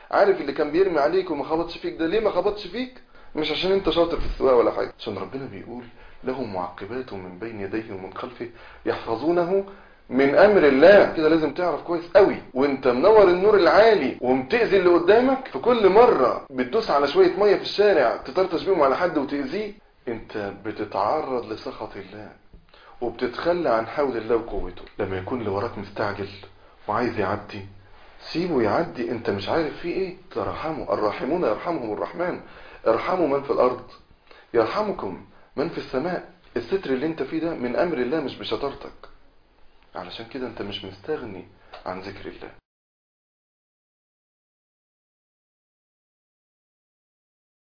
عارف اللي كان بيرمي عليك وما خبطش فيك ده ليه ما خبطش فيك مش عشان انت شاطر في السواقه ولا حاجه عشان ربنا بيقول له معقبات من بين يديه ومن خلفه يحفظونه من امر الله كده لازم تعرف كويس قوي وانت منور النور العالي ومتأذي اللي قدامك في كل مرة بتدوس على شوية مية في الشارع تطرطش بيهم على حد وتأذيه انت بتتعرض لسخط الله وبتتخلى عن حول الله وقوته لما يكون اللي وراك مستعجل وعايز يعدي سيبه يعدي انت مش عارف فيه ايه ترحمه الراحمون يرحمهم الرحمن ارحموا من في الارض يرحمكم من في السماء الستر اللي انت فيه ده من امر الله مش بشطارتك علشان كده انت مش مستغني عن ذكر الله